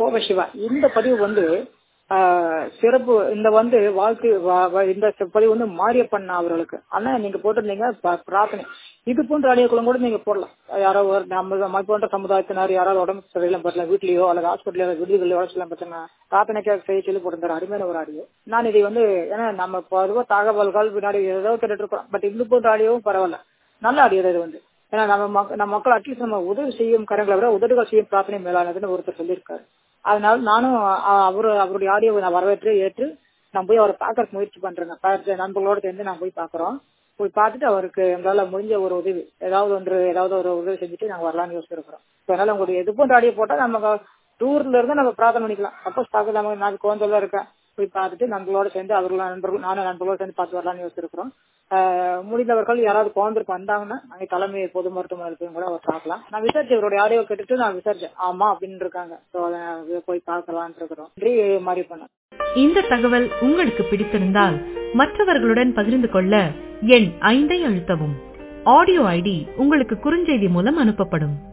கோவை சிவா இந்த பதிவு வந்து ஆஹ், சிறப்பு இந்த வந்து வாழ்க்கை வா- வா- இந்த பதிவு வந்து மாரியப்பன் அவர்களுக்கு ஆனா நீங்க போட்டிருந்தீங்க ப- பிரார்த்தனை இது போன்ற ஆடியோக்களும் கூட நீங்க போடலாம் யாரோ ஒரு நம்ம நம்ம போன்ற சமுதாயத்தினர் யாராவது உடம்பு சரியில்லாம் பற்றல வீட்லயோ அல்லது ஹாஸ்பிட்டலோ விடுதிகளோ உடம்பு பிரச்சனை பிரார்த்தனைக்காக செய்ய சொல்லி போட்டிருந்தாரு அருமையான ஒரு ஆடியோ நான் இதை வந்து ஏன்னா நம்ம பொதுவாக தகவல்கள் பின்னாடி ஏதோ கேட்டுட்டு இருக்கோம் பட் இது போன்ற ஆடியோவும் பரவாயில்ல நல்ல ஆடியோ இது வந்து ஏன்னா நம்ம மக்க- நம்ம மக்கள் அட்லீஸ்ட் நம்ம உதவி செய்யும் கரங்களை விட உதவிகள் செய்யும் பிரார்த்தனை மேலானதுன்னு ஒருத்தர் சொல்லியிருக்காரு அதனால நானும் அ- அவரு அவருடைய ஆடியோவை நான் வரவேற்று ஏற்று நான் போய் அவரை பார்க்கறதுக்கு முயற்சி பண்றேங்க பார்த்து நண்பர்களோட சேர்ந்து நான் போய் பார்க்கறோம் போய் பார்த்துட்டு அவருக்கு எங்களால முடிஞ்ச ஒரு உதவி ஏதாவது ஒன்று ஏதாவது ஒரு உதவி செஞ்சுட்டு நாங்க வரலாம்னு யோசிச்சிருக்கிறோம் So, அதனால உங்களுக்கு எது போன்ற ஆடியோ போட்டா நம்ம டூர்ல இருந்து நம்ம பிரார்த்தனை பண்ணிக்கலாம் சப்போஸ் பார்க்க நம்ம நான் கோந்தல இருக்கேன் போய் பார்த்துட்டு நண்பர்களோட சேர்ந்து அவர்கள் நண்பர்கள் நானும் நண்பர்களோட சேர்ந்து பார்த்து வரலாம்னு யோசிச்சிருக்கிறோம் ஆஹ் முடிந்தவர்கள் யாராவது கோந்தருக்கு வந்தாங்கன்னா அங்கே தலைமை பொது மருத்துவமனை இருக்குன்னு கூட அவர் பார்க்கலாம் நான் விசாரிச்சேன் இவருடைய ஆடியோ கேட்டுட்டு நான் விசாரிச்சேன் ஆமா அப்படின்னு இருக்காங்க ஸோ அதை போய் பார்க்கலாம்னு இருக்கிறோம் நன்றி மாதிரி பண்ண இந்த தகவல் உங்களுக்கு பிடித்திருந்தால் மற்றவர்களுடன் பகிர்ந்து கொள்ள எண் ஐந்தை அழுத்தவும் ஆடியோ ஐடி உங்களுக்கு குறுஞ்செய்தி மூலம் அனுப்பப்படும்